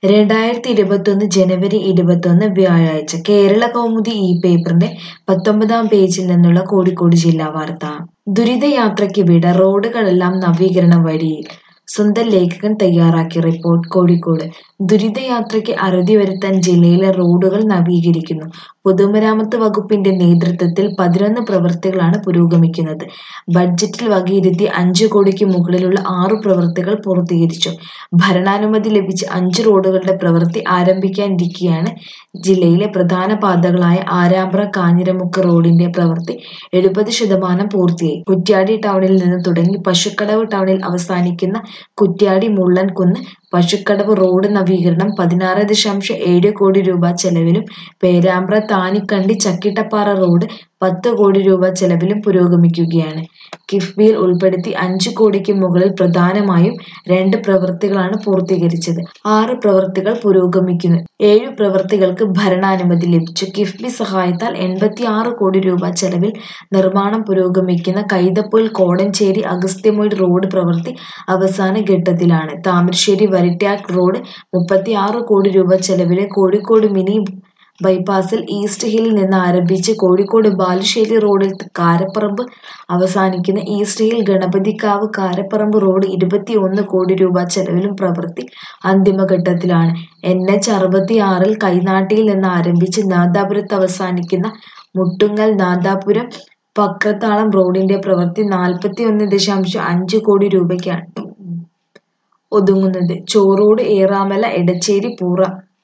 രണ്ടായിരത്തി ഇരുപത്തൊന്ന് ജനുവരി ഇരുപത്തൊന്ന് വ്യാഴാഴ്ച കേരള കൗമുദി ഈ പേപ്പറിന്റെ പത്തൊമ്പതാം പേജിൽ നിന്നുള്ള കോഴിക്കോട് ജില്ലാ വാർത്ത ദുരിതയാത്രയ്ക്ക് വിട റോഡുകളെല്ലാം നവീകരണ വഴിയിൽ സ്വന്തം ലേഖകൻ തയ്യാറാക്കിയ റിപ്പോർട്ട് കോഴിക്കോട് ദുരിതയാത്രയ്ക്ക് അറുതി വരുത്താൻ ജില്ലയിലെ റോഡുകൾ നവീകരിക്കുന്നു പൊതുമരാമത്ത് വകുപ്പിന്റെ നേതൃത്വത്തിൽ പതിനൊന്ന് പ്രവൃത്തികളാണ് പുരോഗമിക്കുന്നത് ബഡ്ജറ്റിൽ വകയിരുത്തി അഞ്ചു കോടിക്ക് മുകളിലുള്ള ആറു പ്രവൃത്തികൾ പൂർത്തീകരിച്ചു ഭരണാനുമതി ലഭിച്ച അഞ്ച് റോഡുകളുടെ പ്രവൃത്തി ആരംഭിക്കാനിരിക്കെയാണ് ജില്ലയിലെ പ്രധാന പാതകളായ ആരാമ്പ്ര കാഞ്ഞിരമുക്ക് റോഡിന്റെ പ്രവൃത്തി എഴുപത് ശതമാനം പൂർത്തിയായി കുറ്റ്യാടി ടൗണിൽ നിന്ന് തുടങ്ങി പശുക്കടവ് ടൗണിൽ അവസാനിക്കുന്ന കുറ്റ്യാടി മുള്ളൻകുന്ന് പശുക്കടവ് റോഡ് നവീകരണം പതിനാറ് ദശാംശം ഏഴ് കോടി രൂപ ചെലവിലും പേരാമ്പ്ര താനിക്കണ്ടി ചക്കിട്ടപ്പാറ റോഡ് പത്ത് കോടി രൂപ ചെലവിലും പുരോഗമിക്കുകയാണ് കിഫ്ബിയിൽ ഉൾപ്പെടുത്തി അഞ്ച് കോടിക്ക് മുകളിൽ പ്രധാനമായും രണ്ട് പ്രവൃത്തികളാണ് പൂർത്തീകരിച്ചത് ആറ് പ്രവൃത്തികൾ പുരോഗമിക്കുന്നു ഏഴു പ്രവൃത്തികൾക്ക് ഭരണാനുമതി ലഭിച്ചു കിഫ്ബി സഹായത്താൽ എൺപത്തി ആറ് കോടി രൂപ ചെലവിൽ നിർമ്മാണം പുരോഗമിക്കുന്ന കൈതപ്പൊയിൽ കോടഞ്ചേരി അഗസ്ത്യമൊഴി റോഡ് പ്രവൃത്തി അവസാന ഘട്ടത്തിലാണ് താമരശ്ശേരി വരിട്ടാക് റോഡ് മുപ്പത്തി ആറ് കോടി രൂപ ചെലവിലെ കോഴിക്കോട് മിനി ബൈപ്പാസിൽ ഈസ്റ്റ് ഹില്ലിൽ നിന്ന് ആരംഭിച്ച് കോഴിക്കോട് ബാലുശ്ശേരി റോഡിൽ കാരപ്പറമ്പ് അവസാനിക്കുന്ന East Hill Ganapathikavu Karaparamba road ഇരുപത്തി ഒന്ന് കോടി രൂപ ചെലവിലും പ്രവൃത്തി അന്തിമഘട്ടത്തിലാണ് എൻ എച്ച് അറുപത്തി ആറിൽ കൈനാട്ടിയിൽ നിന്ന് ആരംഭിച്ച് നാദാപുരത്ത് അവസാനിക്കുന്ന മുട്ടുങ്ങൽ നാദാപുരം പക്രത്താളം റോഡിന്റെ പ്രവൃത്തി നാൽപ്പത്തി ഒന്ന് ദശാംശം അഞ്ച് കോടി രൂപയ്ക്കാണ് ഒതുങ്ങുന്നത് ചോറോട് ഏറാമല എടച്ചേരി പൂറ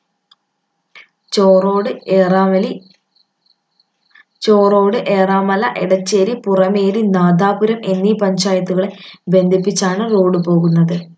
ചോറോട് ഏറാമലി ചോറോട് ഏറാമല എടച്ചേരി പുറമേരി നാദാപുരം എന്നീ പഞ്ചായത്തുകളെ ബന്ധിപ്പിച്ചാണ് റോഡ് പോകുന്നത്